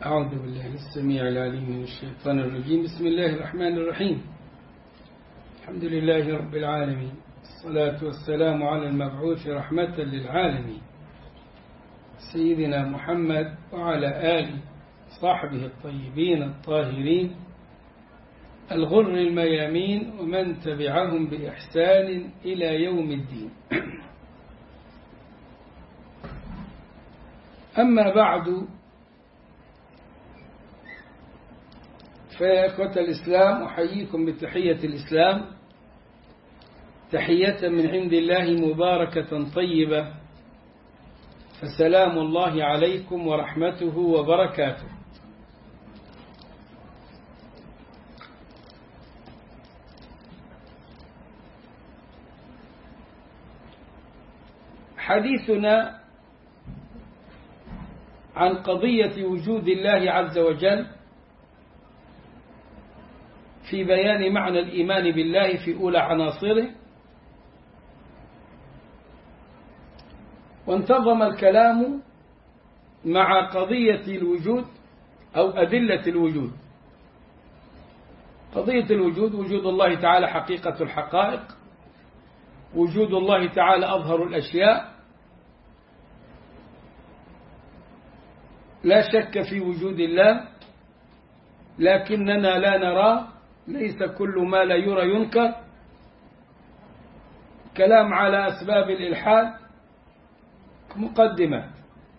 أعوذ بالله السميع العليم من الشيطان الرجيم بسم الله الرحمن الرحيم الحمد لله رب العالمين الصلاة والسلام على المبعوث رحمة للعالمين سيدنا محمد وعلى آله صحبه الطيبين الطاهرين الغر الميامين ومن تبعهم بإحسان إلى يوم الدين أما بعد فيا إخوة الإسلام أحييكم بتحية الإسلام تحية من عند الله مباركة طيبة فسلام الله عليكم ورحمته وبركاته حديثنا عن قضية وجود الله عز وجل في بيان معنى الإيمان بالله في أولى عناصره وانتظم الكلام مع قضية الوجود أو أدلة الوجود قضية الوجود وجود الله تعالى حقيقة الحقائق وجود الله تعالى أظهر الأشياء لا شك في وجود الله لكننا لا نراه ليس كل ما لا يرى ينكر كلام على أسباب الإلحاد مقدمات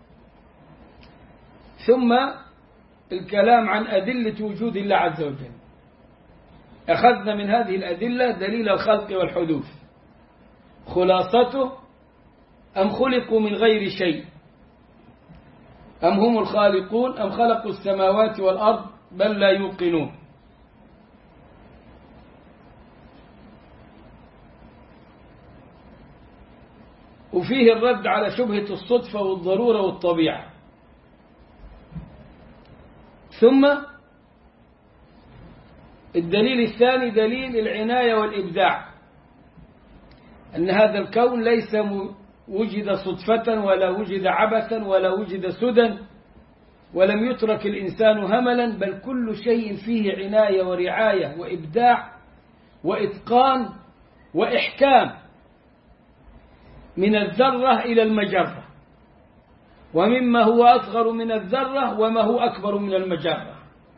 ثم الكلام عن أدلة وجود الله عز وجل أخذنا من هذه الأدلة دليل الخلق والحدوث خلاصته أم خلقوا من غير شيء أم هم الخالقون أم خلقوا السماوات والأرض بل لا يوقنون وفيه الرد على شبهة الصدفة والضرورة والطبيعة ثم الدليل الثاني دليل العناية والإبداع أن هذا الكون ليس وجد صدفة ولا وجد عبثا ولا وجد سدى ولم يترك الإنسان هملا بل كل شيء فيه عناية ورعاية وإبداع وإتقان وإحكام من الذرة إلى المجرة ومما هو أصغر من الذرة وما هو أكبر من المجرة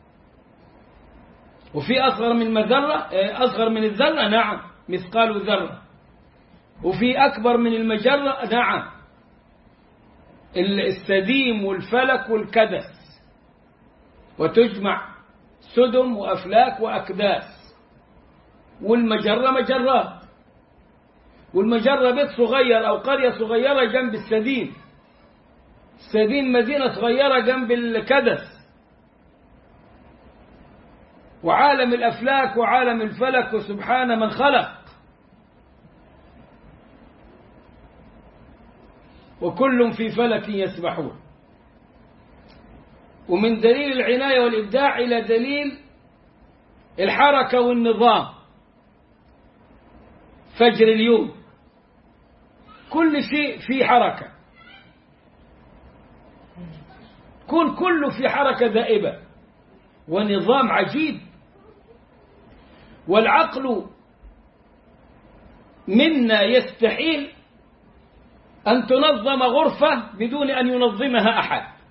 وفي أصغر من المذرة أصغر من الذرة نعم مثقال ذرة وفي أكبر من المجرة نعم السديم والفلك والكدس وتجمع سدم وأفلاك وأكداس والمجرة مجرات والمجرة بيت صغير أو قرية صغيرة جنب السديم السديم مدينة صغيرة جنب الكدس وعالم الأفلاك وعالم الفلك وسبحان من خلق وكل في فلك يسبحون ومن دليل العناية والإبداع إلى دليل الحركة والنظام فجر اليوم كل شيء في حركة كل كله في حركة دائبة ونظام عجيب والعقل منا يستحيل أن تنظم غرفة بدون أن ينظمها أحد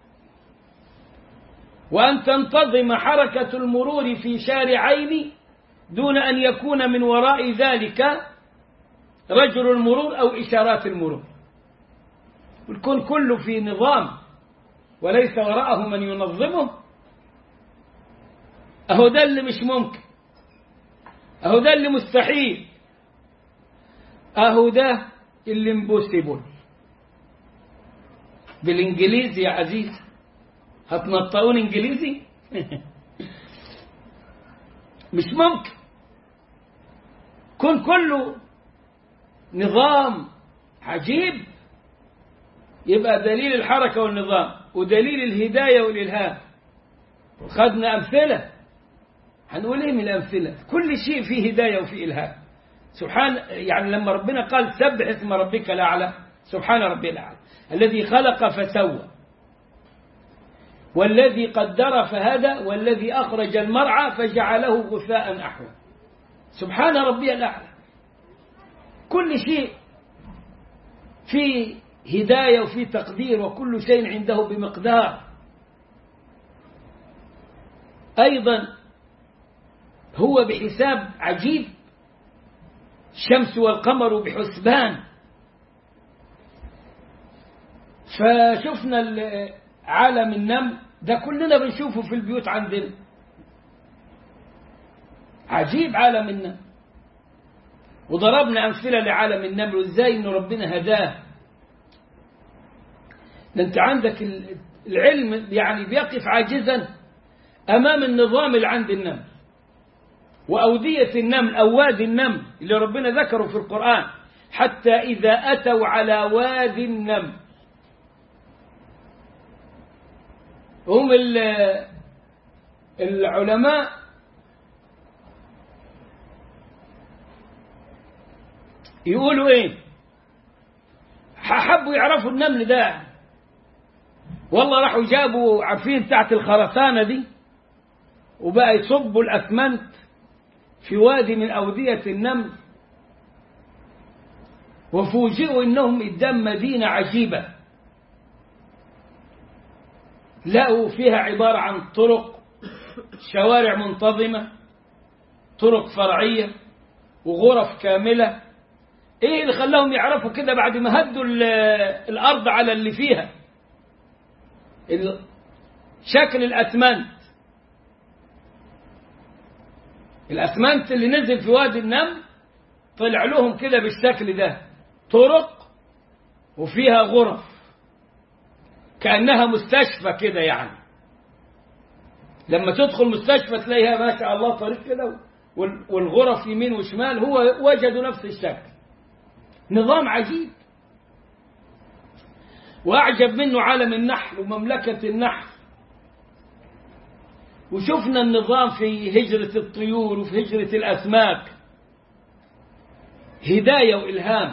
وأن تنتظم حركة المرور في شارعين دون أن يكون من وراء ذلك رجل المرور أو إشارات المرور الكون كله في نظام وليس وراءه من ينظمه أهو ده اللي مش ممكن أهو ده اللي مستحيل أهو ده اللي امبوسيبل بالإنجليزي يا عزيز هتنطقون إنجليزي مش ممكن كن كله نظام عجيب يبقى دليل الحركة والنظام ودليل الهداية والإلهام خدنا أمثلة هنقول إيه من الأمثلة كل شيء فيه هداية وفيه إلهام سبحان يعني لما ربنا قال سبح اسم ربك الأعلى سبحان ربي الأعلى الذي خلق فسوى والذي قدر فهدى والذي أخرج المرعى فجعله غثاء أحوى سبحان ربي الأعلى كل شيء في هداية وفي تقدير وكل شيء عنده بمقدار أيضا هو بحساب عجيب الشمس والقمر بحسبان فشفنا عالم النمل ده كلنا بنشوفه في البيوت عندنا عجيب عالم النمل وضربنا أمثلة لعالم النمل وإزاي إن ربنا هداه ده أنت عندك العلم يعني بيقف عاجزا أمام النظام اللي عند النمل وأودية النمل أو وادي النمل اللي ربنا ذكره في القرآن حتى إذا أتوا على وادي النمل هم العلماء يقولوا ايه حبوا يعرفوا النمل ده والله راحوا جابوا عارفين بتاعت الخرسانة دي وبقى يصبوا الأسمنت في وادي من أودية النمل وفوجئوا إنهم قدام مدينة عجيبة لقوا فيها عبارة عن طرق شوارع منتظمة طرق فرعية وغرف كاملة ايه اللي خلاهم يعرفوا كده بعد ما هدوا الارض على اللي فيها شكل الاسمنت الاسمنت اللي نزل في وادي النمل طلع لهم كده بالشكل ده طرق وفيها غرف كأنها مستشفى كده يعني لما تدخل مستشفى تلاقيها ما شاء الله طريق كده والغرف يمين وشمال هو وجدوا نفس الشكل نظام عجيب وأعجب منه عالم النحل ومملكة النحل وشفنا النظام في هجرة الطيور وفي هجرة الأسماك هداية وإلهام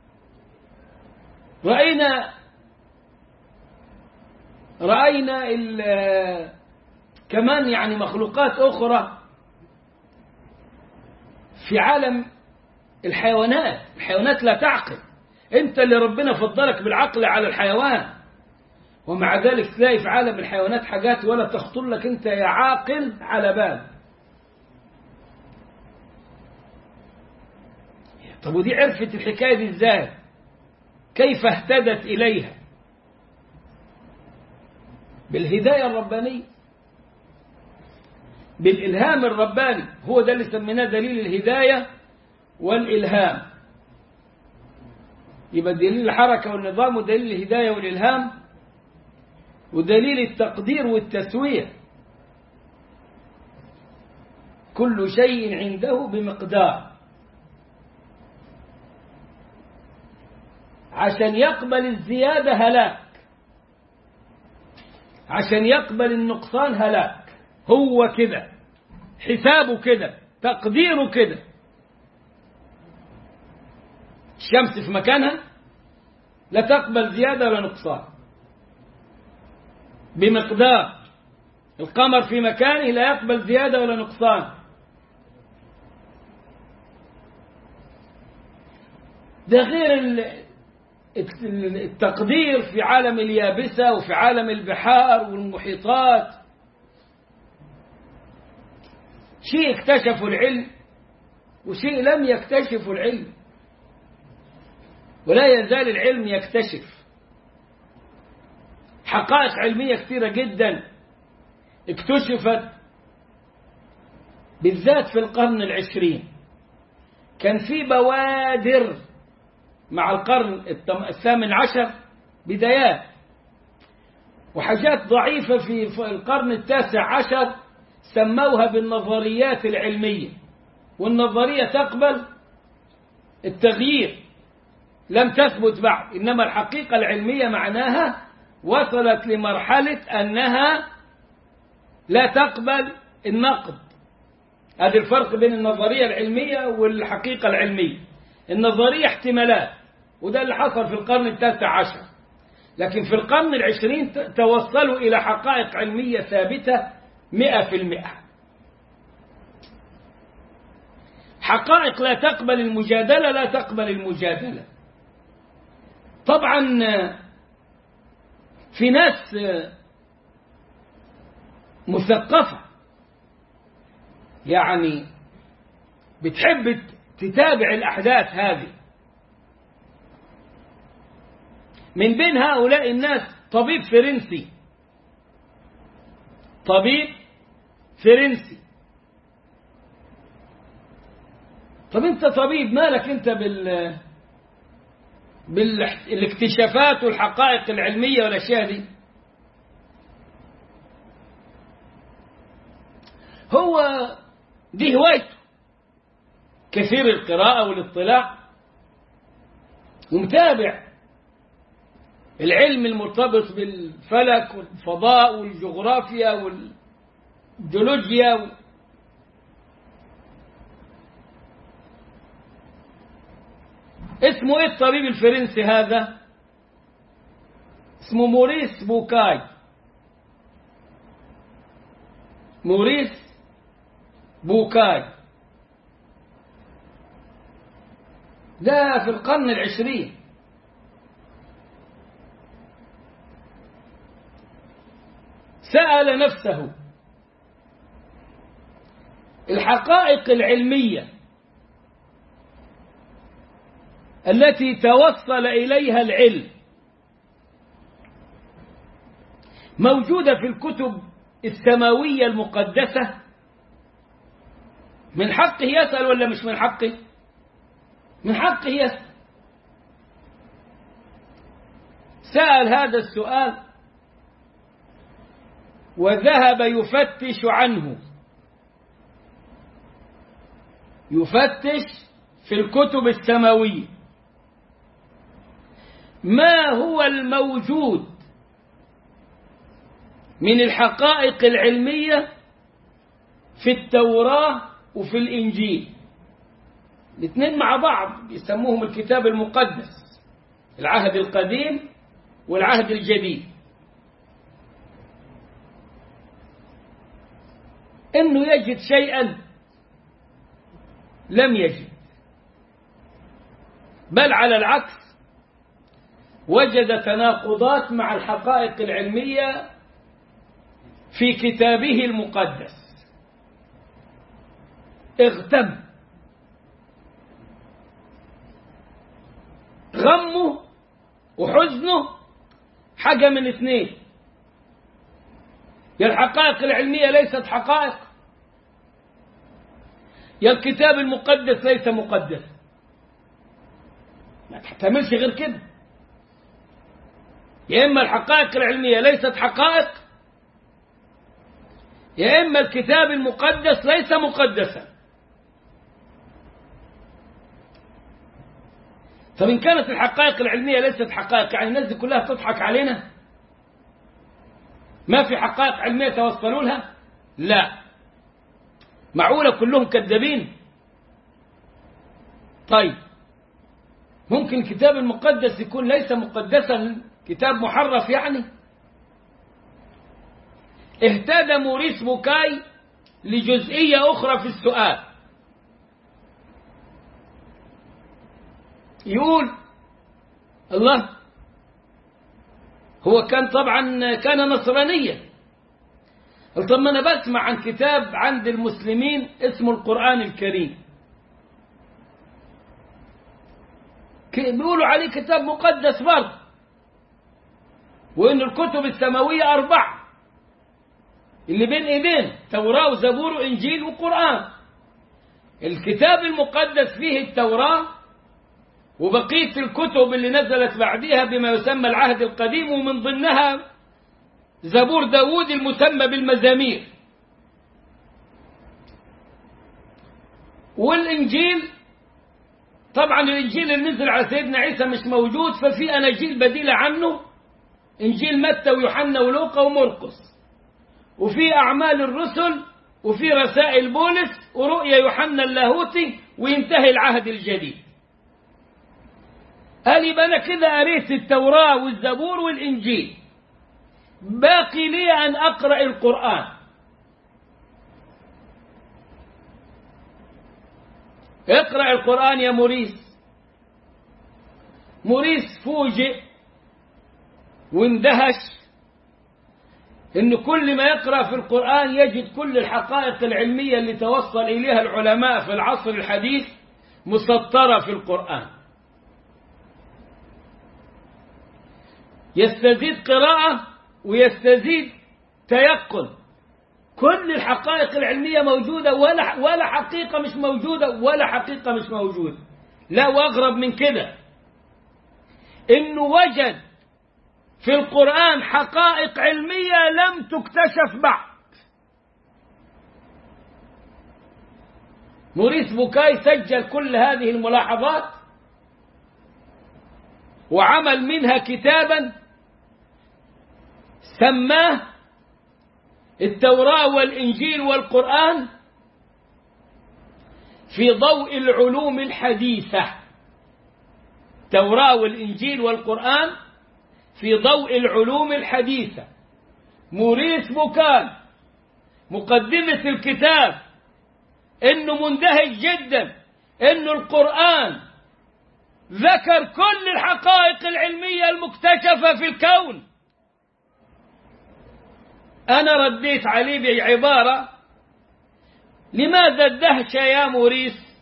رأينا رأينا كمان يعني مخلوقات أخرى في عالم الحيوانات الحيوانات لا تعقل انت اللي ربنا فضلك بالعقل على الحيوان ومع ذلك تلاقي في عالم الحيوانات حاجات ولا تخطر لك انت يا عاقل على بال طب ودي عرفت الحكايه دي ازاي كيف اهتدت اليها بالهدايه الربانيه بالالهام الرباني هو ده اللي سميناه دليل الهدايه والإلهام يبقى دليل الحركة والنظام ودليل الهداية والإلهام ودليل التقدير والتسوية كل شيء عنده بمقدار عشان يقبل الزيادة هلاك عشان يقبل النقصان هلاك هو كده حسابه كده تقديره كده الشمس في مكانها لا تقبل زيادة ولا نقصان بمقدار القمر في مكانه لا يقبل زيادة ولا نقصان ده غير التقدير في عالم اليابسة وفي عالم البحار والمحيطات شيء اكتشفوا العلم وشيء لم يكتشفوا العلم ولا يزال العلم يكتشف حقائق علمية كثيرة جدا اكتشفت بالذات في القرن العشرين كان في بوادر مع القرن الثامن عشر بدايات وحاجات ضعيفة في القرن التاسع عشر سموها بالنظريات العلمية والنظرية تقبل التغيير لم تثبت بعد إنما الحقيقة العلمية معناها وصلت لمرحلة أنها لا تقبل النقد هذا الفرق بين النظرية العلمية والحقيقة العلمية النظرية احتمالات وده اللي حصل في القرن التاسع عشر لكن في القرن العشرين توصلوا إلى حقائق علمية ثابتة مئة في المئة حقائق لا تقبل المجادلة لا تقبل المجادلة طبعا في ناس مثقفة يعني بتحب تتابع الأحداث هذه من بين هؤلاء الناس طبيب فرنسي طبيب فرنسي طب انت طبيب مالك انت بال بالاكتشافات والحقائق العلمية والأشياء دي هو دي هوايته كثير القراءة والاطلاع ومتابع العلم المرتبط بالفلك والفضاء والجغرافيا والجيولوجيا اسمه ايه الطبيب الفرنسي هذا اسمه موريس بوكاي موريس بوكاي ده في القرن العشرين سأل نفسه الحقائق العلمية التي توصل إليها العلم موجودة في الكتب السماوية المقدسة من حقه يسأل ولا مش من حقه من حقه يسأل سأل هذا السؤال وذهب يفتش عنه يفتش في الكتب السماوية ما هو الموجود من الحقائق العلمية في التوراة وفي الإنجيل الاثنين مع بعض بيسموهم الكتاب المقدس العهد القديم والعهد الجديد انه يجد شيئا لم يجد بل على العكس وجد تناقضات مع الحقائق العلمية في كتابه المقدس اغتم غمه وحزنه حاجة من اثنين يا الحقائق العلمية ليست حقائق يا الكتاب المقدس ليس مقدس ما تحتملش غير كده يا إما الحقائق العلمية ليست حقائق يا إما الكتاب المقدس ليس مقدسا طب إن كانت الحقائق العلمية ليست حقائق يعني الناس دي كلها تضحك علينا ما في حقائق علمية توصلوا لها لا معقولة كلهم كذابين طيب ممكن الكتاب المقدس يكون ليس مقدسا كتاب محرف يعني اهتدى موريس بوكاي لجزئية أخرى في السؤال يقول الله هو كان طبعا كان نصرانيا طب ما انا بسمع عن كتاب عند المسلمين اسمه القرآن الكريم بيقولوا عليه كتاب مقدس برضه وإن الكتب السماوية أربعة اللي بين إيدين توراة وزبور وإنجيل وقرآن الكتاب المقدس فيه التوراة وبقية الكتب اللي نزلت بعدها بما يسمى العهد القديم ومن ضمنها زبور داود المسمى بالمزامير والإنجيل طبعا الإنجيل اللي نزل على سيدنا عيسى مش موجود ففي أناجيل بديلة عنه إنجيل متى ويوحنا ولوقا ومرقس وفي أعمال الرسل وفي رسائل بولس ورؤيا يوحنا اللاهوتي وينتهي العهد الجديد قال يبقى أنا كده قريت التوراة والزبور والإنجيل باقي لي أن أقرأ القرآن اقرأ القرآن يا موريس موريس فوجئ واندهش ان كل ما يقرأ في القرآن يجد كل الحقائق العلمية اللي توصل إليها العلماء في العصر الحديث مسطرة في القرآن يستزيد قراءة ويستزيد تيقن كل الحقائق العلمية موجودة ولا ولا حقيقة مش موجودة ولا حقيقة مش موجودة لا وأغرب من كده إنه وجد في القرآن حقائق علمية لم تكتشف بعد موريس بوكاي سجل كل هذه الملاحظات وعمل منها كتابا سماه التوراة والإنجيل والقرآن في ضوء العلوم الحديثة التوراة والإنجيل والقرآن في ضوء العلوم الحديثة موريس بوكان مقدمة الكتاب انه مندهش جدا انه القرآن ذكر كل الحقائق العلمية المكتشفة في الكون أنا رديت عليه بعبارة لماذا الدهشة يا موريس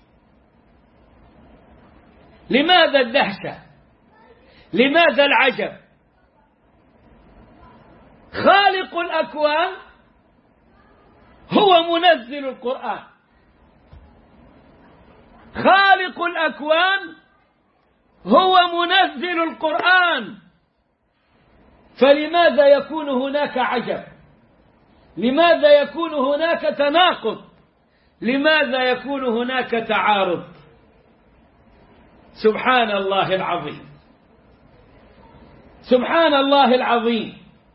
لماذا الدهشة لماذا العجب خالق الأكوان هو منزل القرآن خالق الأكوان هو منزل القرآن فلماذا يكون هناك عجب لماذا يكون هناك تناقض لماذا يكون هناك تعارض سبحان الله العظيم سبحان الله العظيم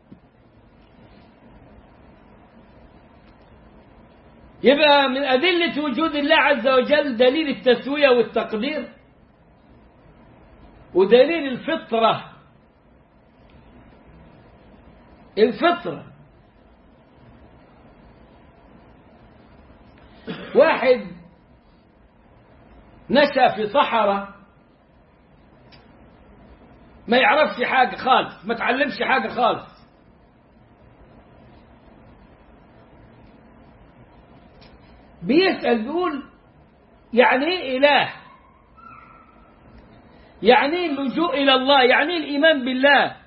يبقى من أدلة وجود الله عز وجل دليل التسوية والتقدير ودليل الفطرة الفطرة واحد نشأ في صحراء ما يعرفش حاجة خالص ما تعلمش حاجة خالص بيسأل بيقول يعني ايه إله يعني ايه اللجوء إلى الله يعني ايه الإيمان بالله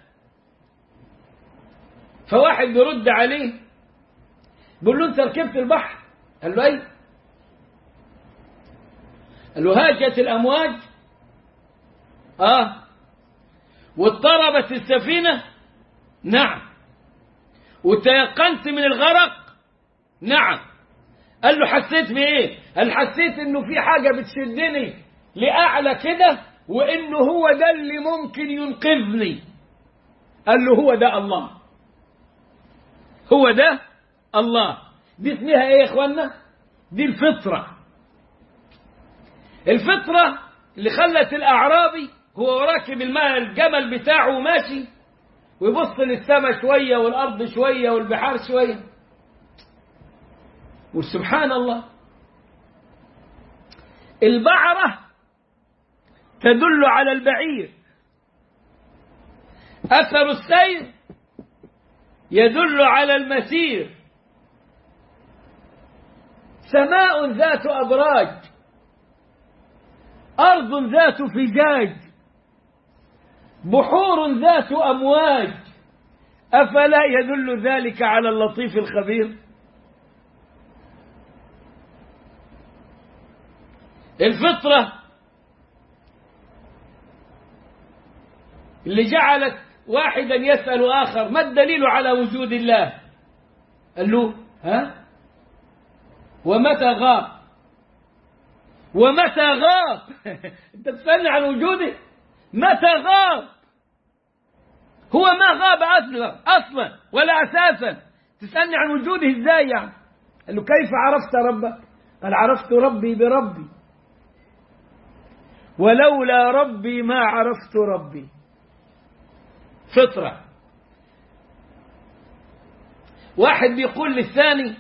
فواحد بيرد عليه بيقول له انت ركبت البحر قال له اي قال له هاجت الأمواج اه واضطربت السفينة نعم وتيقنت من الغرق نعم قال له حسيت بإيه قال حسيت إنه في حاجة بتشدني لأعلى كده وإنه هو ده اللي ممكن ينقذني قال له هو ده الله هو ده الله دي اسمها ايه يا اخوانا دي الفطرة الفطرة اللي خلت الأعرابي هو راكب الماء الجمل بتاعه ماشي ويبص للسماء شوية والأرض شوية والبحار شوية وسبحان الله البعرة تدل على البعير أثر السير يدل على المسير سماء ذات أبراج أرض ذات فجاج بحور ذات أمواج أفلا يدل ذلك على اللطيف الخبير الفطرة اللي جعلت واحدا يسأل آخر ما الدليل على وجود الله قال له ها ومتى غاب ومتى غاب انت تسألني عن وجوده متى غاب هو ما غاب أصلا أصلا ولا أساسا تسألني عن وجوده ازاي يعني قال له كيف عرفت ربك قال عرفت ربي بربي ولولا ربي ما عرفت ربي فطرة واحد بيقول للثاني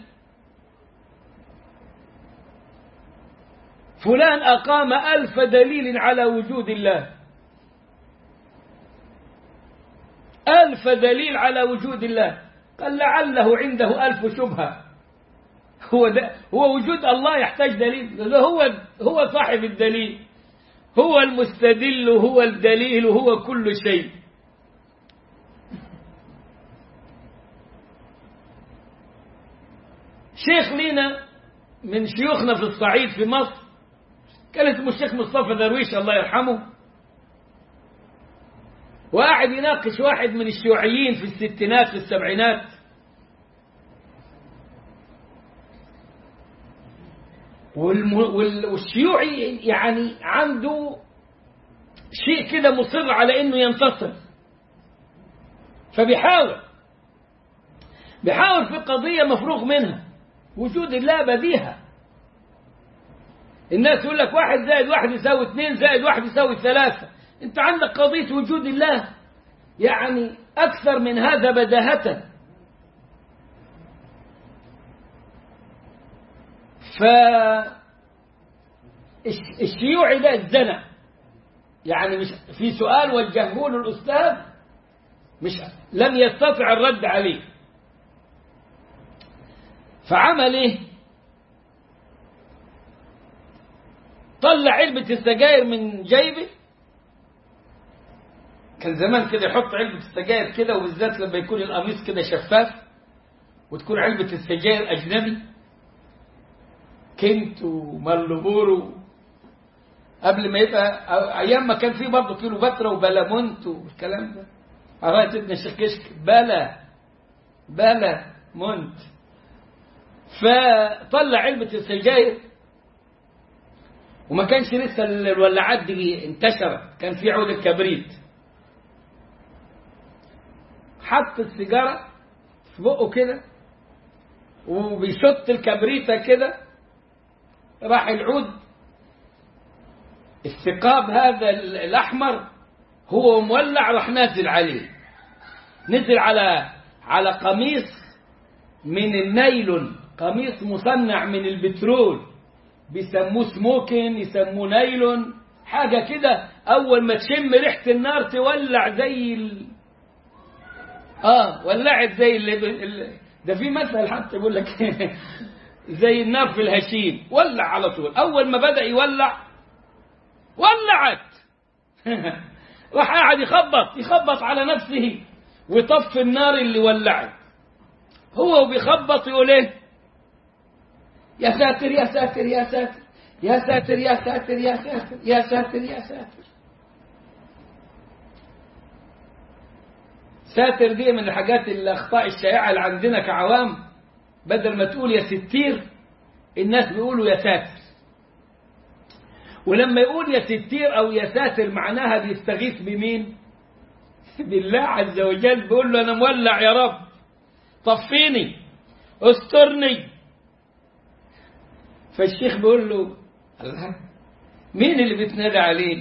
فلان أقام ألف دليل على وجود الله ألف دليل على وجود الله قال لعله عنده ألف شبهة هو, ده هو وجود الله يحتاج دليل هو هو صاحب الدليل هو المستدل هو الدليل هو كل شيء شيخ لينا من شيوخنا في الصعيد في مصر كان اسمه الشيخ مصطفى درويش الله يرحمه وقاعد يناقش واحد من الشيوعيين في الستينات في السبعينات والشيوعي يعني عنده شيء كده مصر على انه ينتصر فبيحاول بيحاول في قضية مفروغ منها وجود الله بديهة الناس يقول لك واحد زائد واحد يساوي اثنين زائد واحد يساوي ثلاثة انت عندك قضية وجود الله يعني أكثر من هذا بداهة ف الشيوعي ده الزنا يعني مش في سؤال وجهه له الأستاذ مش لم يستطع الرد عليه فعمل ايه طلع علبة السجاير من جيبه كان زمان كده يحط علبة السجاير كده وبالذات لما يكون القميص كده شفاف وتكون علبة السجاير أجنبي كنت ومالبورو قبل ما يبقى أيام ما كان في برضه كيلو باترا وبلامونت والكلام ده عرفت ابن الشيخ كشك بلا بلا مونت فطلع علبة السجاير وما كانش لسه الولاعات دي انتشرت كان في عود الكبريت حط السيجارة في بقه كده وبيشط الكبريتة كده راح العود الثقاب هذا الأحمر هو مولع راح نازل عليه نزل على على قميص من النايلون قميص مصنع من البترول بيسموه سموكن يسموه نايلون حاجة كده أول ما تشم ريحة النار تولع زي ال... آه ولعت زي اللي ده في مثل حتى يقول لك زي النار في الهشيم ولع على طول أول ما بدأ يولع ولعت راح قاعد يخبط يخبط على نفسه ويطفي النار اللي ولعت هو وبيخبط يقول ايه يا ساتر يا ساتر يا ساتر يا ساتر يا ساتر يا ساتر يا ساتر يا ساتر ساتر دي من الحاجات الأخطاء الشائعة اللي عندنا كعوام بدل ما تقول يا ستير الناس بيقولوا يا ساتر ولما يقول يا ستير أو يا ساتر معناها بيستغيث بمين بالله عز وجل بيقول له أنا مولع يا رب طفيني استرني فالشيخ بيقول له الله مين اللي بتنادى عليه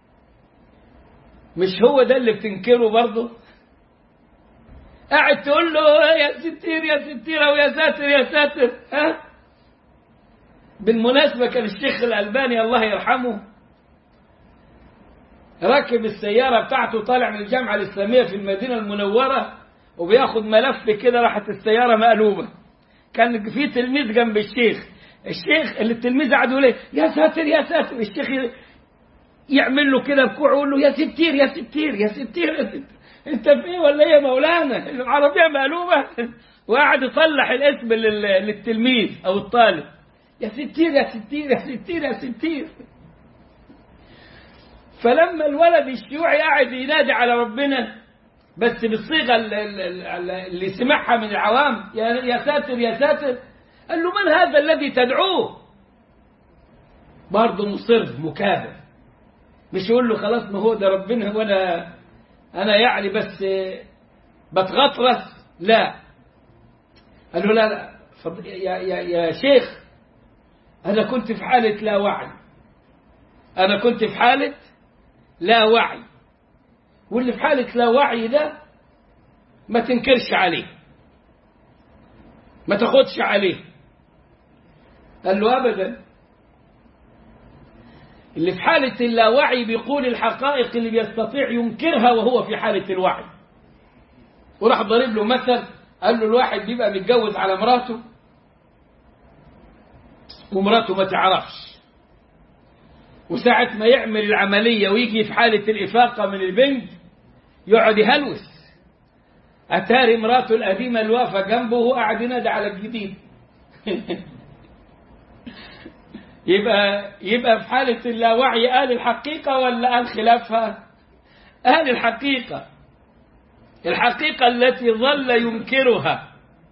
مش هو ده اللي بتنكره برضه قاعد تقول له يا ستير يا ستير او يا ساتر يا ساتر ها بالمناسبة كان الشيخ الألباني الله يرحمه ركب السيارة بتاعته طالع من الجامعة الإسلامية في المدينة المنورة وبياخد ملف كده راحت السيارة مقلوبة كان في تلميذ جنب الشيخ الشيخ اللي التلميذ قعد يقول يا ساتر يا ساتر الشيخ يعمل له كده بكوع يقول له يا ستير يا ستير يا ستير يا ستير انت في ايه ولا ايه يا مولانا العربيه مقلوبه وقعد يصلح الاسم للتلميذ او الطالب يا ستير يا ستير يا ستير يا ستير فلما الولد الشيوعي قاعد ينادي على ربنا بس بالصيغه اللي سمعها من العوام يا ساتر يا ساتر قال له من هذا الذي تدعوه برضه مصر مكابر مش يقول له خلاص ما هو ده ربنا وانا انا يعني بس بتغطرس لا قال له لا لا يا, يا, يا شيخ انا كنت في حالة لا وعي أنا كنت في حالة لا وعي واللي في حالة لا وعي ده ما تنكرش عليه ما تاخدش عليه قال له أبدا اللي في حالة اللاوعي بيقول الحقائق اللي بيستطيع ينكرها وهو في حالة الوعي وراح ضرب له مثل قال له الواحد بيبقى متجوز على مراته ومراته ما تعرفش وساعة ما يعمل العملية ويجي في حالة الإفاقة من البنت يقعد يهلوس أتاري مراته القديمة اللي واقفة جنبه وهو قاعد ينادي على الجديد يبقى يبقى في حالة اللاوعي قال الحقيقة ولا قال خلافها؟ قال الحقيقة الحقيقة التي ظل ينكرها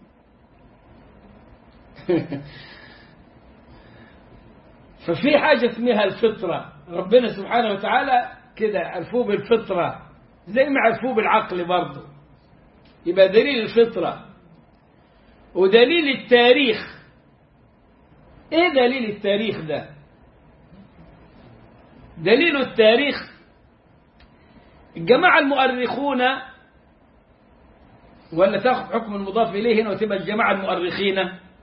ففي حاجة اسمها الفطرة ربنا سبحانه وتعالى كده عرفوه بالفطرة زي ما عرفوه بالعقل برضه يبقى دليل الفطرة ودليل التاريخ ايه دليل التاريخ ده دليل التاريخ الجماعة المؤرخون ولا تاخذ حكم المضاف إليه هنا وتبقى الجماعة المؤرخين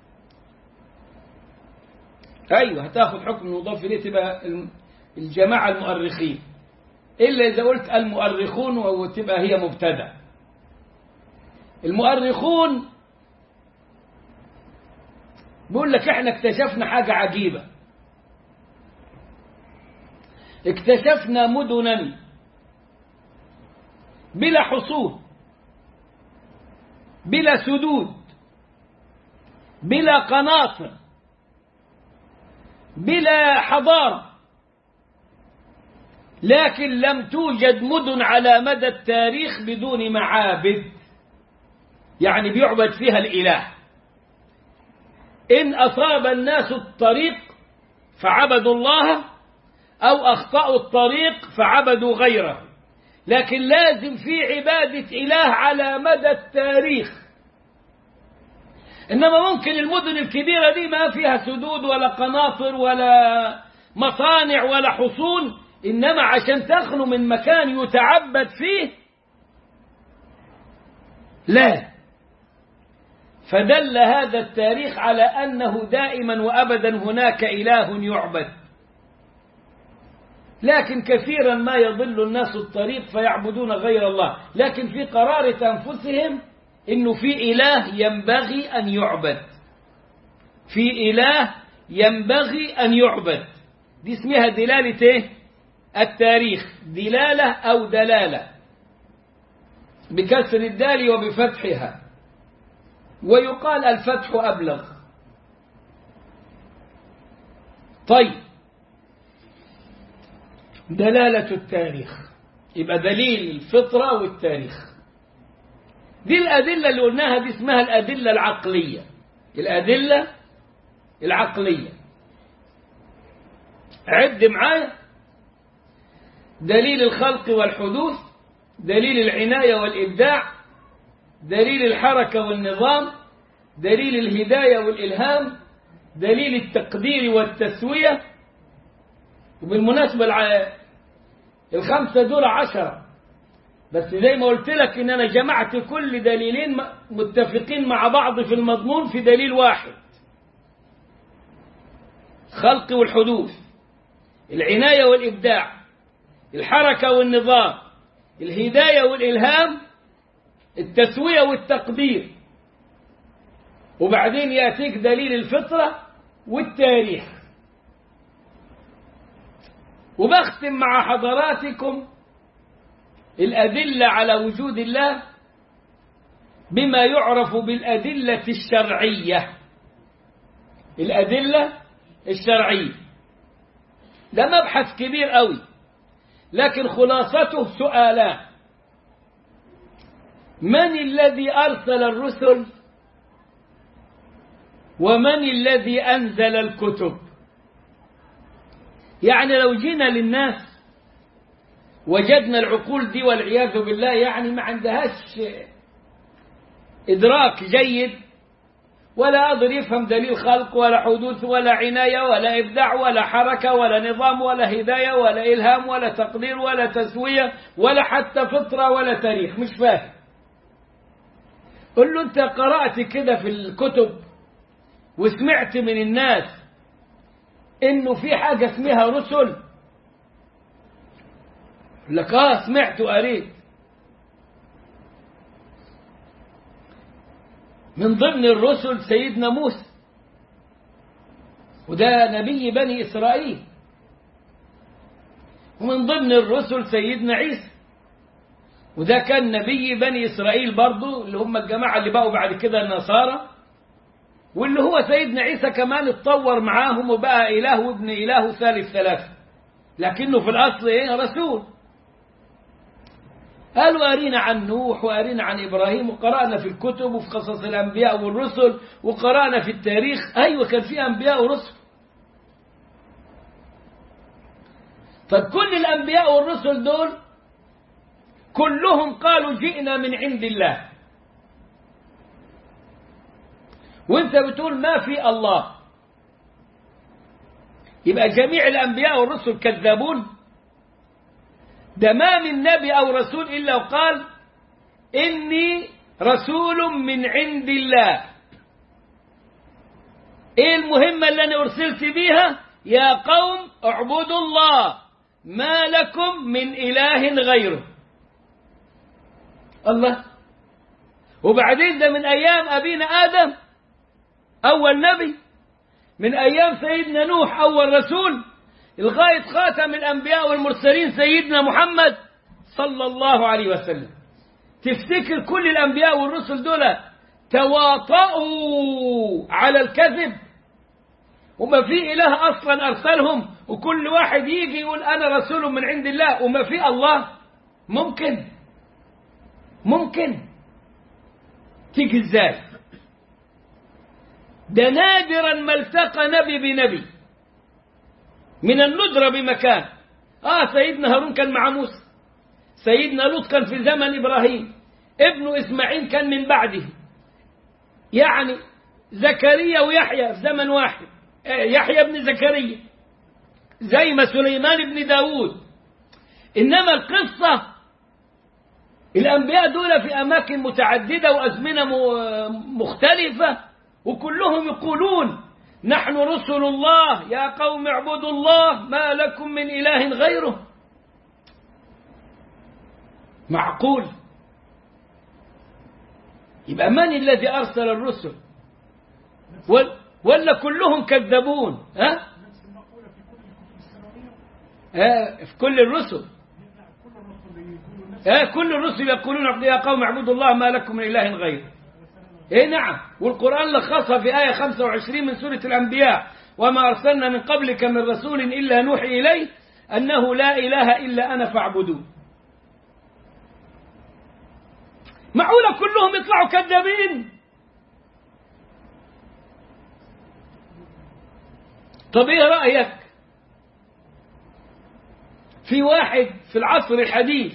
أيوة هتاخذ حكم المضاف إليه تبقى الجماعة المؤرخين إلا إذا قلت المؤرخون وتبقى هي مبتدأ المؤرخون بيقول لك احنا اكتشفنا حاجة عجيبة اكتشفنا مدنا بلا حصول بلا سدود بلا قناطر بلا حضارة لكن لم توجد مدن على مدى التاريخ بدون معابد يعني بيعبد فيها الإله إن أصاب الناس الطريق فعبدوا الله أو أخطأوا الطريق فعبدوا غيره لكن لازم في عبادة إله على مدى التاريخ إنما ممكن المدن الكبيرة دي ما فيها سدود ولا قناطر ولا مصانع ولا حصون إنما عشان تخلو من مكان يتعبد فيه لا فدل هذا التاريخ على أنه دائما وأبدا هناك إله يعبد لكن كثيرا ما يضل الناس الطريق فيعبدون غير الله لكن في قرارة أنفسهم إنه في إله ينبغي أن يعبد في إله ينبغي أن يعبد دي اسمها دلالة إيه؟ التاريخ دلالة أو دلالة بكسر الدال وبفتحها ويقال الفتح أبلغ طيب دلالة التاريخ يبقى دليل الفطرة والتاريخ دي الأدلة اللي قلناها دي اسمها الأدلة العقلية الأدلة العقلية عد معايا دليل الخلق والحدوث دليل العناية والإبداع دليل الحركة والنظام دليل الهداية والإلهام دليل التقدير والتسوية وبالمناسبة الخمسة دول عشرة بس زي ما قلت لك إن أنا جمعت كل دليلين متفقين مع بعض في المضمون في دليل واحد خلق والحدوث العناية والإبداع الحركة والنظام الهداية والإلهام التسوية والتقدير وبعدين يأتيك دليل الفطرة والتاريخ وبختم مع حضراتكم الأدلة على وجود الله بما يعرف بالأدلة الشرعية الأدلة الشرعية ده مبحث كبير قوي لكن خلاصته سؤالان من الذي أرسل الرسل ومن الذي أنزل الكتب يعني لو جينا للناس وجدنا العقول دي والعياذ بالله يعني ما عندهاش إدراك جيد ولا قادر يفهم دليل خلق ولا حدوث ولا عناية ولا إبداع ولا حركة ولا نظام ولا هداية ولا إلهام ولا تقدير ولا تسوية ولا حتى فطرة ولا تاريخ مش فاهم قل له أنت قرأت كده في الكتب وسمعت من الناس إنه في حاجة اسمها رسل لك آه سمعت وقريت من ضمن الرسل سيدنا موسى وده نبي بني إسرائيل ومن ضمن الرسل سيدنا عيسى وده كان نبي بني إسرائيل برضو اللي هم الجماعة اللي بقوا بعد كده النصارى واللي هو سيدنا عيسى كمان اتطور معاهم وبقى إله وابن إله ثالث ثلاثة لكنه في الأصل إيه رسول قالوا أرينا عن نوح وأرينا عن إبراهيم وقرأنا في الكتب وفي قصص الأنبياء والرسل وقرأنا في التاريخ أيوة كان في أنبياء ورسل طب كل الأنبياء والرسل دول كلهم قالوا جئنا من عند الله وانت بتقول ما في الله يبقى جميع الأنبياء والرسل كذابون ده ما من نبي أو رسول إلا وقال إني رسول من عند الله إيه المهمة اللي أنا أرسلت بيها يا قوم اعبدوا الله ما لكم من إله غيره الله وبعدين ده من أيام أبينا آدم أول نبي من أيام سيدنا نوح أول رسول لغاية خاتم الأنبياء والمرسلين سيدنا محمد صلى الله عليه وسلم تفتكر كل الأنبياء والرسل دول تواطؤوا على الكذب وما في إله أصلا أرسلهم وكل واحد يجي يقول أنا رسول من عند الله وما في الله ممكن ممكن تيجي ازاي ده نادرا ما التقى نبي بنبي من الندرة بمكان آه سيدنا هارون كان مع موسى سيدنا لوط كان في زمن إبراهيم ابنه إسماعيل كان من بعده يعني زكريا ويحيى في زمن واحد يحيى بن زكريا زي ما سليمان بن داود إنما القصة الأنبياء دول في أماكن متعددة وأزمنة مختلفة وكلهم يقولون نحن رسل الله يا قوم اعبدوا الله ما لكم من إله غيره معقول يبقى من الذي أرسل الرسل ولا كلهم كذبون ها آه في كل الرسل آه كل الرسل يقولون يا قوم اعبدوا الله ما لكم من إله غيره ايه نعم والقرآن لخصها في آية 25 من سورة الأنبياء وما أرسلنا من قبلك من رسول إلا نوحي إليه أنه لا إله إلا أنا فاعبدون معقولة كلهم يطلعوا كذابين طب ايه رأيك في واحد في العصر الحديث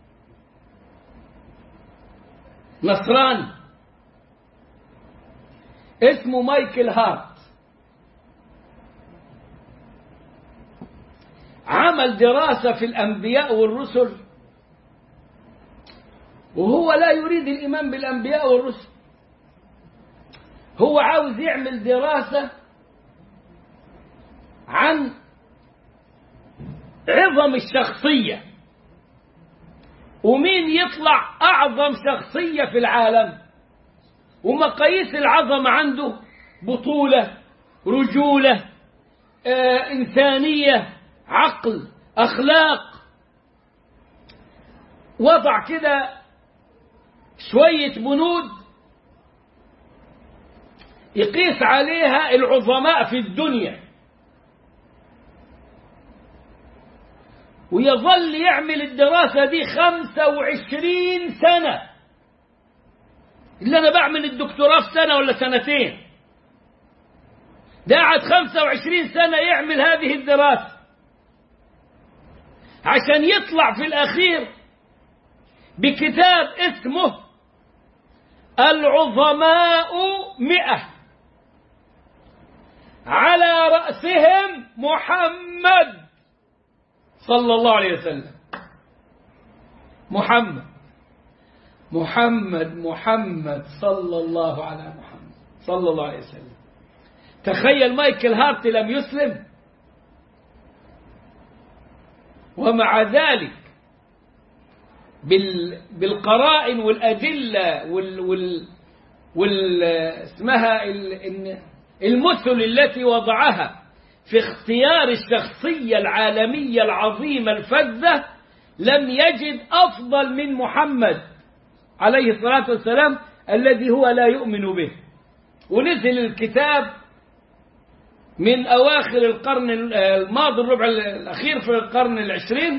نصراني اسمه مايكل هارت عمل دراسة في الأنبياء والرسل وهو لا يريد الإيمان بالأنبياء والرسل هو عاوز يعمل دراسة عن عظم الشخصية ومين يطلع أعظم شخصية في العالم ومقاييس العظمة عنده بطولة رجولة آه إنسانية عقل أخلاق وضع كده شوية بنود يقيس عليها العظماء في الدنيا ويظل يعمل الدراسة دي خمسة وعشرين سنة اللي أنا بعمل الدكتوراه في سنة ولا سنتين ده قعد خمسة وعشرين سنة يعمل هذه الدراسة عشان يطلع في الأخير بكتاب اسمه العظماء مئة على رأسهم محمد صلى الله عليه وسلم محمد محمد محمد صلى الله على محمد صلى الله عليه وسلم تخيل مايكل هارت لم يسلم ومع ذلك بال بالقرائن والأدلة وال وال وال اسمها ال- المثل التي وضعها في اختيار الشخصية العالمية العظيمة الفذة لم يجد أفضل من محمد عليه الصلاة والسلام الذي هو لا يؤمن به ونزل الكتاب من أواخر القرن الماضي الربع الأخير في القرن العشرين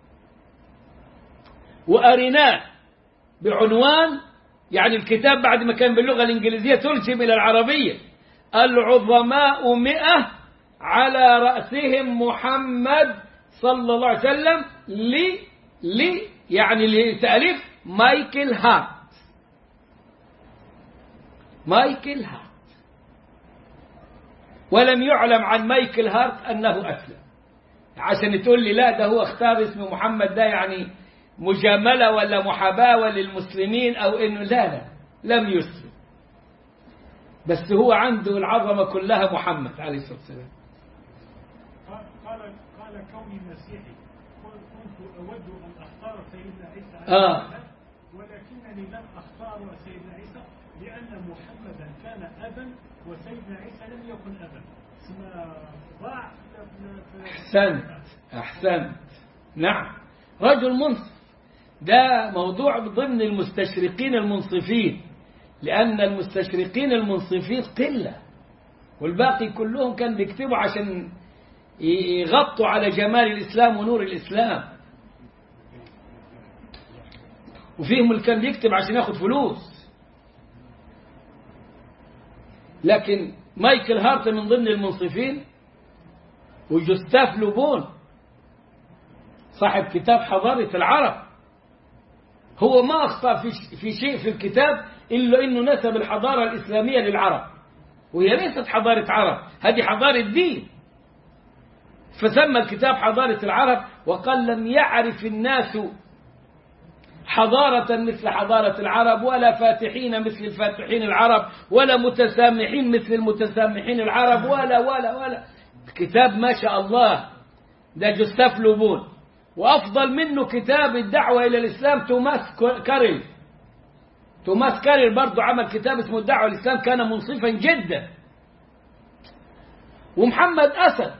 وأرناه بعنوان يعني الكتاب بعد ما كان باللغة الإنجليزية ترجم إلى العربية العظماء مئة على رأسهم محمد صلى الله عليه وسلم ل ل يعني لتأليف مايكل هارت مايكل هارت ولم يعلم عن مايكل هارت أنه أسلم عشان تقول لي لا ده هو اختار اسم محمد ده يعني مجاملة ولا محاباة للمسلمين أو إنه لا لا لم يسلم بس هو عنده العظمة كلها محمد عليه الصلاة والسلام قال قال قال كوني مسيحي قل- كنت اود ان اختار سيدنا عيسى آه. ولكنني لم اختار سيدنا عيسى لان محمدا كان ابا وسيدنا عيسى لم يكن ابا ثم ضاع في- في- في- أحسنت أحسنت نعم رجل منصف ده موضوع ضمن المستشرقين المنصفين لأن المستشرقين المنصفين قلة والباقي كلهم كان بيكتبوا عشان يغطوا على جمال الإسلام ونور الإسلام وفيهم اللي كان بيكتب عشان ياخد فلوس لكن مايكل هارت من ضمن المنصفين وجوستاف لوبون صاحب كتاب حضارة العرب هو ما أخطأ في في شيء في الكتاب إلا إنه نسب الحضارة الإسلامية للعرب وهي ليست حضارة عرب هذه حضارة دين فسمى الكتاب حضارة العرب وقال لم يعرف الناس حضارة مثل حضارة العرب ولا فاتحين مثل الفاتحين العرب ولا متسامحين مثل المتسامحين العرب ولا ولا ولا كتاب ما شاء الله ده جوستاف لوبون وأفضل منه كتاب الدعوة إلى الإسلام توماس كاريل توماس كاريل برضه عمل كتاب اسمه الدعوة إلى الإسلام كان منصفا جدا ومحمد أسد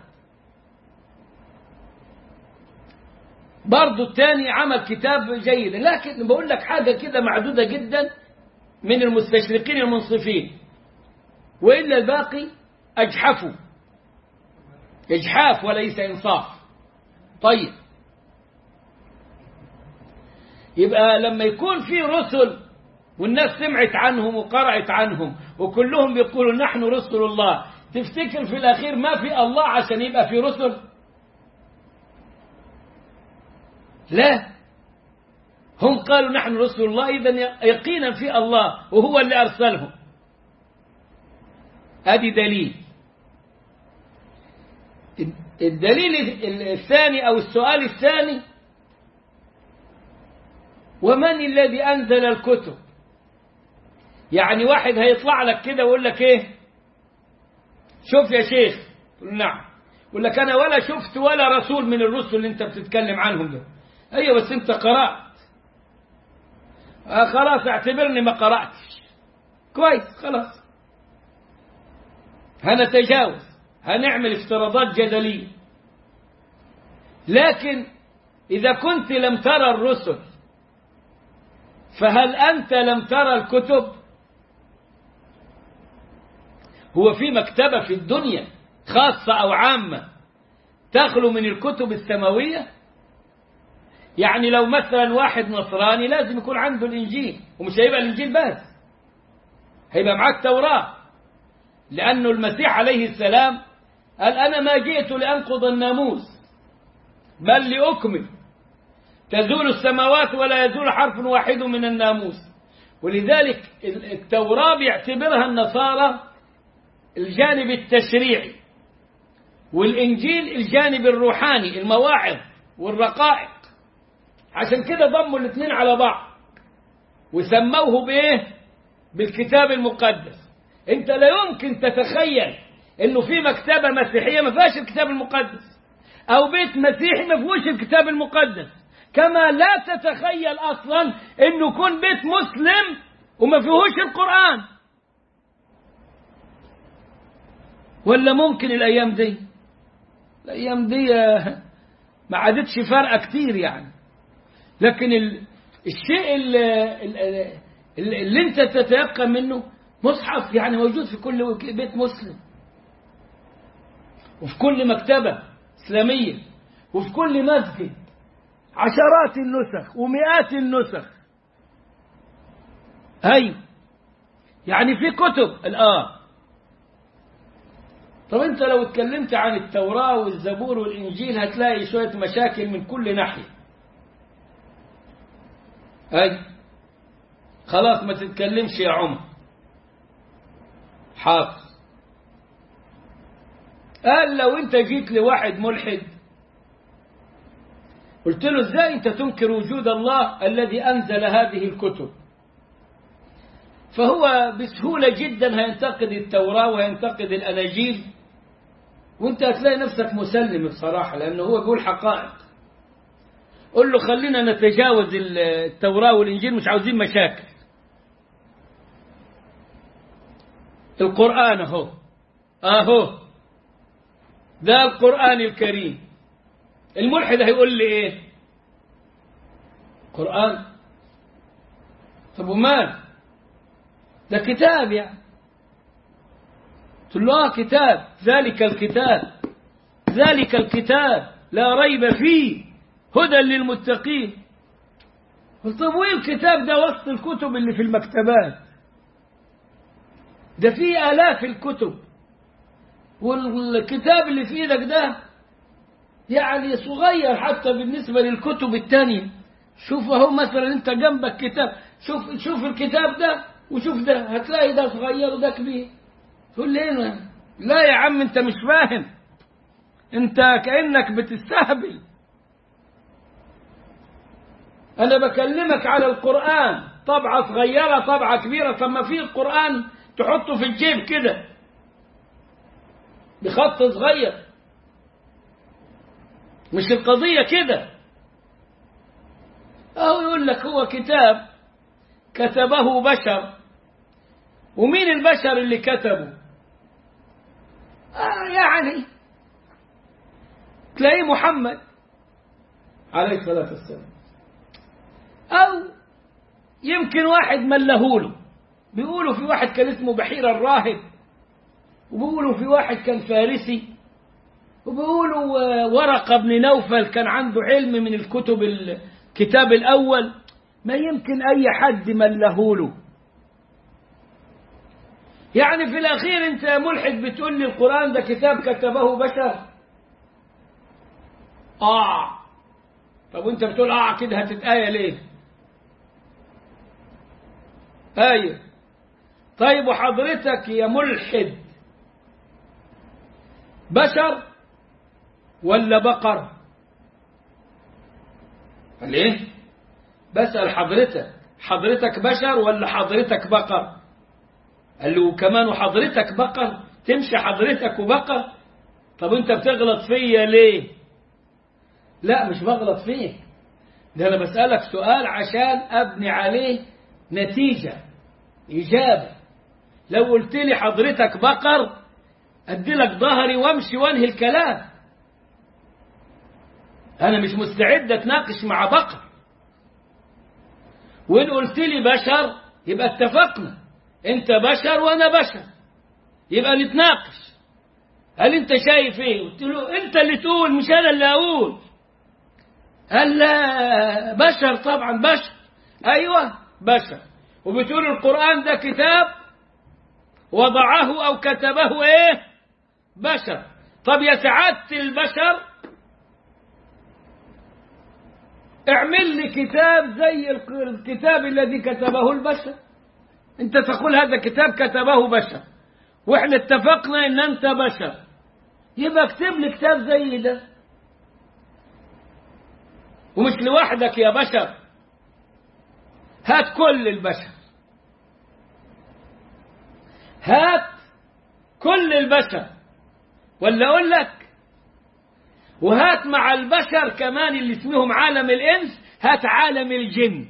برضه الثاني عمل كتاب جيد لكن بقول لك حاجة كده معدودة جدا من المستشرقين المنصفين وإلا الباقي أجحفوا إجحاف وليس إنصاف طيب يبقى لما يكون في رسل والناس سمعت عنهم وقرأت عنهم وكلهم بيقولوا نحن رسل الله تفتكر في الأخير ما في الله عشان يبقى في رسل لا هم قالوا نحن رسل الله إذا يقينا في الله وهو اللي أرسلهم هذه دليل الدليل الثاني أو السؤال الثاني ومن الذي أنزل الكتب يعني واحد هيطلع لك كده ويقول لك ايه شوف يا شيخ تقول نعم يقول لك انا ولا شفت ولا رسول من الرسل اللي انت بتتكلم عنهم ده ايوه بس انت قرأت آه خلاص اعتبرني ما قرأتش كويس خلاص هنتجاوز هنعمل افتراضات جدلية لكن إذا كنت لم ترى الرسل فهل أنت لم ترى الكتب هو في مكتبة في الدنيا خاصة أو عامة تخلو من الكتب السماوية يعني لو مثلا واحد نصراني لازم يكون عنده الإنجيل ومش هيبقى الإنجيل بس هيبقى معاه التوراة لأنه المسيح عليه السلام قال أنا ما جئت لأنقض الناموس بل لأكمل تزول السماوات ولا يزول حرف واحد من الناموس ولذلك التوراة بيعتبرها النصارى الجانب التشريعي والإنجيل الجانب الروحاني المواعظ والرقائق عشان كده ضموا الاثنين على بعض وسموه بإيه بالكتاب المقدس انت لا يمكن تتخيل انه في مكتبة مسيحية ما فيهاش الكتاب المقدس او بيت مسيحي ما فيهوش الكتاب المقدس كما لا تتخيل اصلا انه يكون بيت مسلم وما فيهوش القرآن ولا ممكن الايام دي الايام دي ما عادتش فارقه كتير يعني لكن ال... الشيء اللي, اللي, اللي انت تتيقن منه مصحف يعني موجود في كل بيت مسلم وفي كل مكتبة إسلامية وفي كل مسجد عشرات النسخ ومئات النسخ أي يعني في كتب الآن طب انت لو اتكلمت عن التوراة والزبور والإنجيل هتلاقي شوية مشاكل من كل ناحية أي خلاص ما تتكلمش يا عمر حافظ قال لو انت جيت لواحد ملحد قلت له ازاي انت تنكر وجود الله الذي انزل هذه الكتب فهو بسهولة جدا هينتقد التوراة وينتقد الأناجيل وانت هتلاقي نفسك مسلم بصراحة لأنه هو بيقول حقائق قل له خلينا نتجاوز التوراة والإنجيل مش عاوزين مشاكل القرآن أهو أهو ده القرآن الكريم الملحد هيقول لي إيه قرآن طب ومال ده كتاب يعني قلت له آه كتاب ذلك الكتاب ذلك الكتاب لا ريب فيه هدى للمتقين قلت طب وين الكتاب ده وسط الكتب اللي في المكتبات ده فيه آلاف الكتب والكتاب اللي في ايدك ده يعني صغير حتى بالنسبة للكتب التانية شوف اهو مثلا انت جنبك كتاب شوف شوف الكتاب ده وشوف ده هتلاقي ده صغير وده كبير تقول لي ايه لا يا عم انت مش فاهم انت كأنك بتستهبل انا بكلمك على القرآن طبعة صغيرة طبعة كبيرة طب ما في القرآن تحطه في الجيب كده بخط صغير مش القضية كده أو يقول لك هو كتاب كتبه بشر ومين البشر اللي كتبوا آه يعني تلاقيه محمد عليه الصلاة والسلام أو يمكن واحد ملهوله بيقولوا في واحد كان اسمه بحير الراهب وبيقولوا في واحد كان فارسي وبيقولوا ورقة بن نوفل كان عنده علم من الكتب الكتاب الأول ما يمكن أي حد ملهوله يعني في الأخير أنت يا ملحد بتقول لي القرآن ده كتاب كتبه بشر آه طب وأنت بتقول آه كده هتتآية ليه آية طيب وحضرتك يا ملحد بشر ولا بقر قال ايه بسأل حضرتك حضرتك بشر ولا حضرتك بقر قال له كمان وحضرتك بقر تمشي حضرتك وبقر طب انت بتغلط فيا ليه لا مش بغلط فيك ده انا بسألك سؤال عشان ابني عليه نتيجة إجابة لو قلت لي حضرتك بقر أدي لك ظهري وامشي وانهي الكلام أنا مش مستعد أتناقش مع بقر وإن قلت لي بشر يبقى اتفقنا أنت بشر وأنا بشر يبقى نتناقش هل أنت شايف إيه؟ قلت له أنت اللي تقول مش أنا اللي أقول قال لا بشر طبعا بشر أيوة بشر وبتقول القرآن ده كتاب وضعه أو كتبه إيه بشر طب يا سعادة البشر اعمل لي كتاب زي الكتاب الذي كتبه البشر انت تقول هذا كتاب كتبه بشر واحنا اتفقنا ان انت بشر يبقى اكتب لي كتاب زي ده ومش لوحدك يا بشر هات كل البشر هات كل البشر ولا اقول لك وهات مع البشر كمان اللي اسمهم عالم الانس هات عالم الجن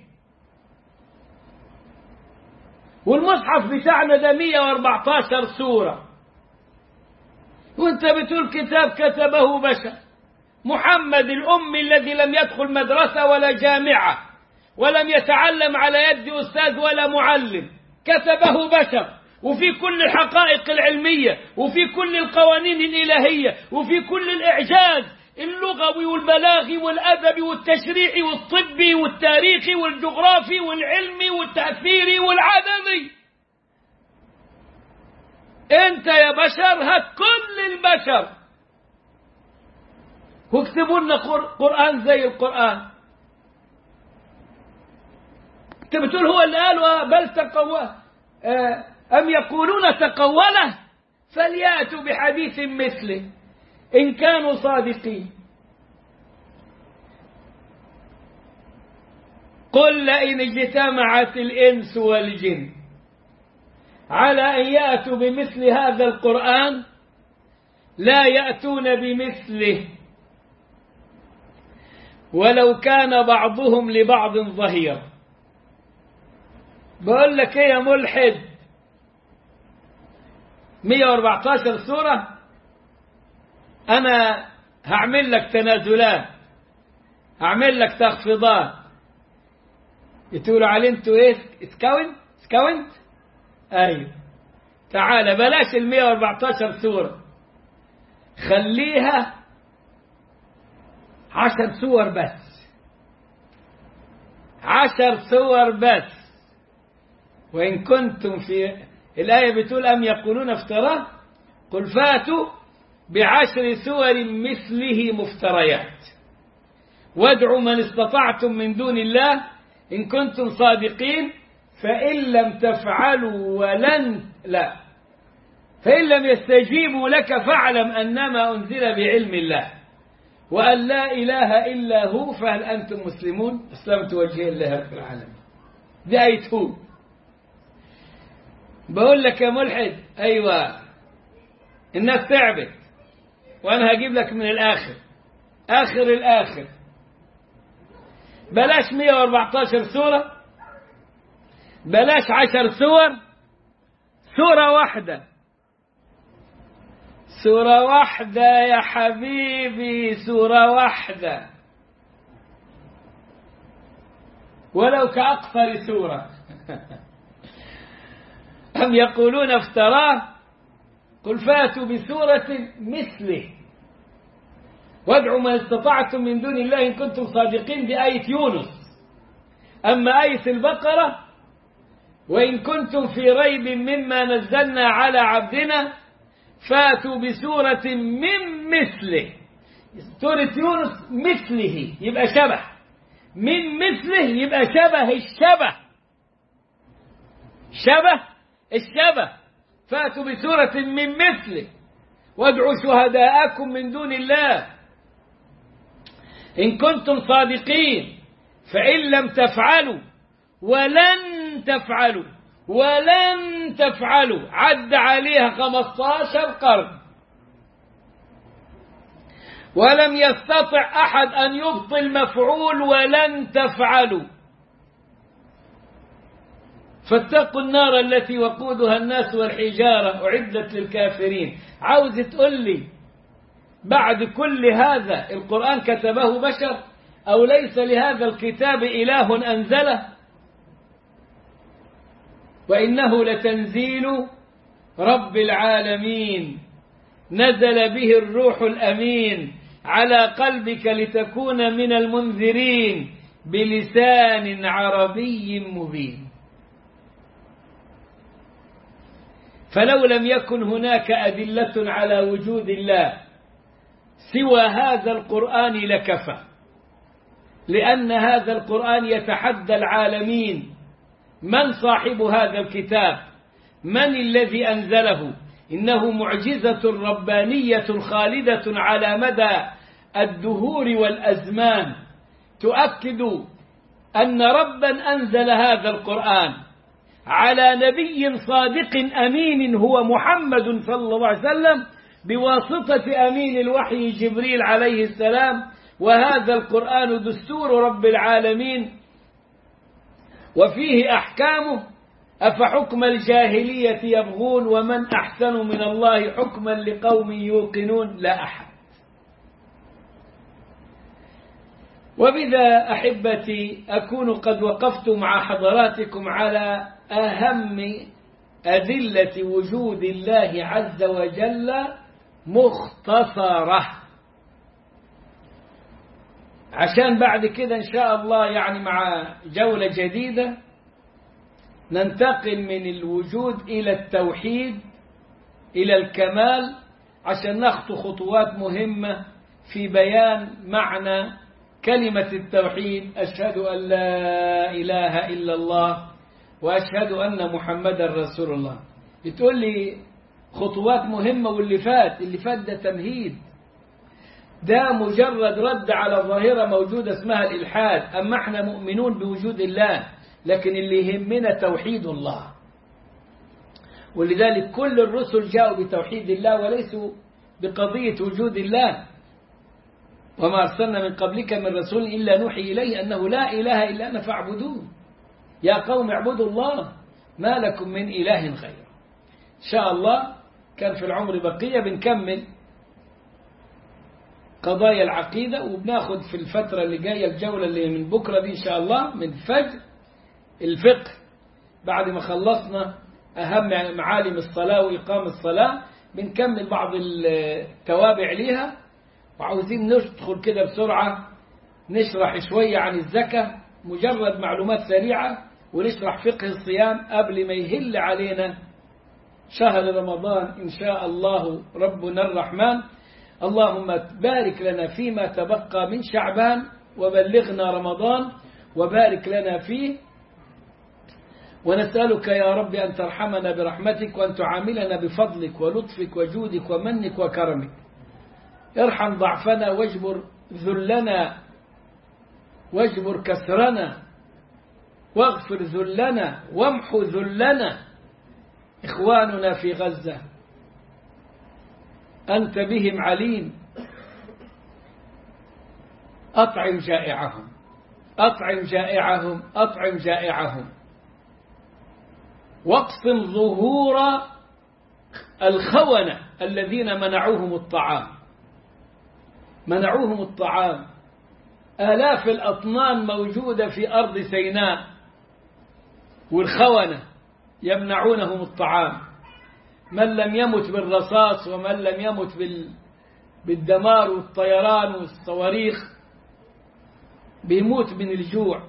والمصحف بتاعنا ده 114 سورة وانت بتقول كتاب كتبه بشر محمد الأمي الذي لم يدخل مدرسة ولا جامعة ولم يتعلم على يد أستاذ ولا معلم كتبه بشر وفي كل الحقائق العلمية وفي كل القوانين الإلهية وفي كل الإعجاز اللغوي والبلاغي والأدبي والتشريعي والطبي والتاريخي والجغرافي والعلمي والتأثيري والعددي انت يا بشر هات كل البشر واكتبوا لنا قرآن زي القرآن انت بتقول هو اللي قال بل تقوى أم يقولون تقوله فليأتوا بحديث مثله إن كانوا صادقين قل لئن اجتمعت الإنس والجن على أن يأتوا بمثل هذا القرآن لا يأتون بمثله ولو كان بعضهم لبعض ظهيرا بقول لك ايه يا ملحد 114 سورة أنا هعمل لك تنازلات هعمل لك تخفيضات يتقولوا عليه انتوا ايه سكاونت سكاونت ايوه تعال بلاش ال 114 سورة خليها عشر سور بس عشر سور بس وإن كنتم في الآية بتقول أم يقولون افتراه قل فاتوا بعشر سور مثله مفتريات وادعوا من استطعتم من دون الله إن كنتم صادقين فإن لم تفعلوا ولن لا فإن لم يستجيبوا لك فاعلم أنما أنزل بعلم الله وأن لا إله إلا هو فهل أنتم مسلمون أسلمت وجهي لله رب العالمين دي آية هود بقول لك يا ملحد أيوة الناس تعبت وأنا هجيب لك من الآخر آخر الآخر بلاش 114 سورة بلاش عشر سور سورة واحدة سورة واحدة يا حبيبي سورة واحدة ولو كأقصر سورة أم يقولون افتراه قل فاتوا بسورة مثله وادعوا من استطعتم من دون الله إن كنتم صادقين بآية يونس أما آية البقرة وإن كنتم في ريب مما نزلنا على عبدنا فاتوا بسورة من مثله سورة يونس مثله يبقى شبه من مثله يبقى شبه الشبه شبه الشبه فاتوا بسورة من مثله وادعوا شهداءكم من دون الله إن كنتم صادقين فإن لم تفعلوا ولن تفعلوا ولن تفعلوا عد عليها خمسطاشر قرن ولم يستطع أحد أن يبطل مفعول ولن تفعلوا فاتقوا النار التي وقودها الناس والحجارة أعدت للكافرين عاوز تقول لي بعد كل هذا القرآن كتبه بشر أو ليس لهذا الكتاب إله أنزله وإنه لتنزيل رب العالمين نزل به الروح الأمين على قلبك لتكون من المنذرين بلسان عربي مبين فلو لم يكن هناك أدلة على وجود الله سوى هذا القرآن لكفى لأن هذا القرآن يتحدى العالمين من صاحب هذا الكتاب من الذي أنزله إنه معجزة ربانية خالدة على مدى الدهور والأزمان تؤكد أن ربا أنزل هذا القرآن على نبي صادق أمين هو محمد صلى الله عليه وسلم بواسطة أمين الوحي جبريل عليه السلام وهذا القرآن دستور رب العالمين وفيه أحكامه أفحكم الجاهلية يبغون ومن أحسن من الله حكما لقوم يوقنون لا أحد وبذا أحبتي أكون قد وقفت مع حضراتكم على أهم أدلة وجود الله عز وجل مختصرة عشان بعد كده إن شاء الله يعني مع جولة جديدة ننتقل من الوجود إلى التوحيد إلى الكمال عشان نخطو خطوات مهمة في بيان معنى كلمة التوحيد أشهد أن لا إله إلا الله وأشهد أن محمدا رسول الله بتقول لي خطوات مهمة واللي فات اللي فات ده تمهيد ده مجرد رد على ظاهرة موجودة اسمها الإلحاد أما احنا مؤمنون بوجود الله لكن اللي يهمنا توحيد الله ولذلك كل الرسل جاءوا بتوحيد الله وليسوا بقضية وجود الله وما أرسلنا من قبلك من رسول إلا نوحي إليه أنه لا إله إلا أنا فاعبدون يا قوم اعبدوا الله ما لكم من إله غيره إن شاء الله كان في العمر بقية بنكمل قضايا العقيدة وبناخد في الفترة اللي جاية الجولة اللي من بكرة دي إن شاء الله من فجر الفقه بعد ما خلصنا أهم معالم الصلاة وإقام الصلاة بنكمل بعض التوابع ليها وعاوزين ندخل كده بسرعة نشرح شوية عن الزكاة مجرد معلومات سريعة ونشرح فقه الصيام قبل ما يهل علينا شهر رمضان إن شاء الله ربنا الرحمن اللهم بارك لنا فيما تبقى من شعبان وبلغنا رمضان وبارك لنا فيه ونسألك يا رب أن ترحمنا برحمتك وأن تعاملنا بفضلك ولطفك وجودك ومنك وكرمك ارحم ضعفنا واجبر ذلنا واجبر كسرنا واغفر ذلنا وامحو ذلنا إخواننا في غزة أنت بهم عليم أطعم جائعهم أطعم جائعهم أطعم جائعهم واقسم ظهور الخونة الذين منعوهم الطعام منعوهم الطعام آلاف الأطنان موجودة في أرض سيناء والخونة يمنعونهم الطعام من لم يمت بالرصاص ومن لم يمت بال... بالدمار والطيران والصواريخ بيموت من الجوع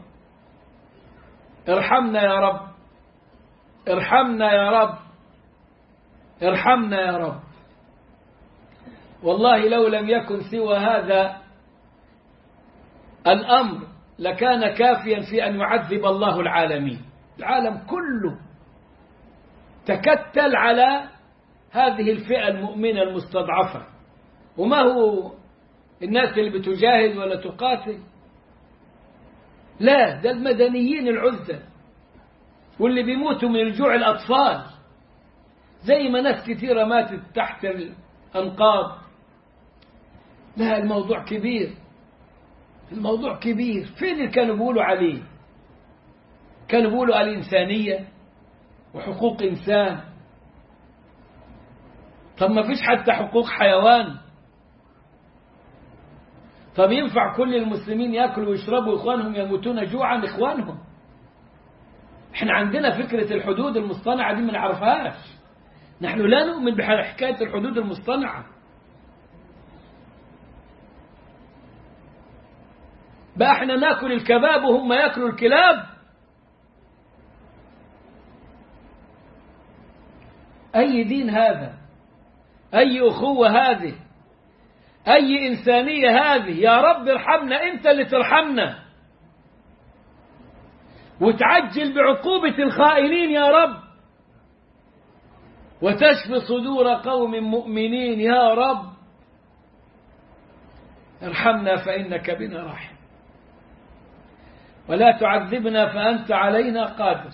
ارحمنا يا رب ارحمنا يا رب ارحمنا يا رب والله لو لم يكن سوى هذا الأمر لكان كافيا في أن يعذب الله العالمين العالم كله تكتل على هذه الفئة المؤمنة المستضعفة وما هو الناس اللي بتجاهد ولا تقاتل لا ده المدنيين العزة واللي بيموتوا من الجوع الأطفال زي ما ناس كثيرة ماتت تحت الأنقاض لا الموضوع كبير الموضوع كبير فين اللي كانوا بيقولوا عليه كانوا بيقولوا على الإنسانية وحقوق إنسان طب ما فيش حتى حقوق حيوان طب ينفع كل المسلمين يأكلوا ويشربوا إخوانهم يموتون جوعا إخوانهم احنا عندنا فكرة الحدود المصطنعة دي ما نعرفهاش نحن لا نؤمن بحكاية الحدود المصطنعة بقى احنا ناكل الكباب وهم ياكلوا الكلاب أي دين هذا أي أخوة هذه أي إنسانية هذه يا رب ارحمنا أنت اللي ترحمنا وتعجل بعقوبة الخائنين يا رب وتشفي صدور قوم مؤمنين يا رب ارحمنا فإنك بنا راحم ولا تعذبنا فأنت علينا قادر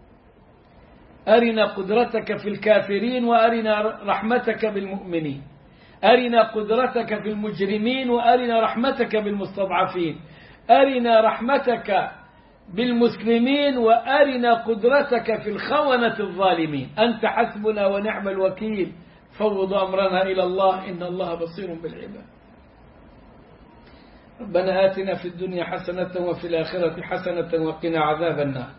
أرنا قدرتك في الكافرين وأرنا رحمتك بالمؤمنين أرنا قدرتك في المجرمين وأرنا رحمتك بالمستضعفين أرنا رحمتك بالمسلمين وأرنا قدرتك في الخونة الظالمين أنت حسبنا ونعم الوكيل فوض أمرنا إلى الله إن الله بصير بالعباد ربنا آتنا في الدنيا حسنة وفي الآخرة حسنة وقنا عذاب النار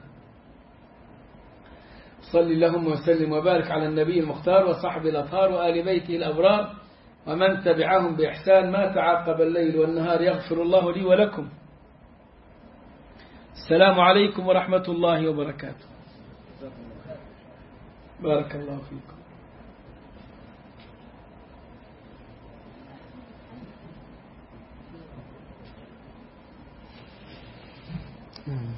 صل اللهم وسلم وبارك على النبي المختار وصحبه الأطهار وآل بيته الأبرار ومن تبعهم بإحسان ما تعاقب الليل والنهار يغفر الله لي ولكم السلام عليكم ورحمة الله وبركاته بارك الله فيكم Mm.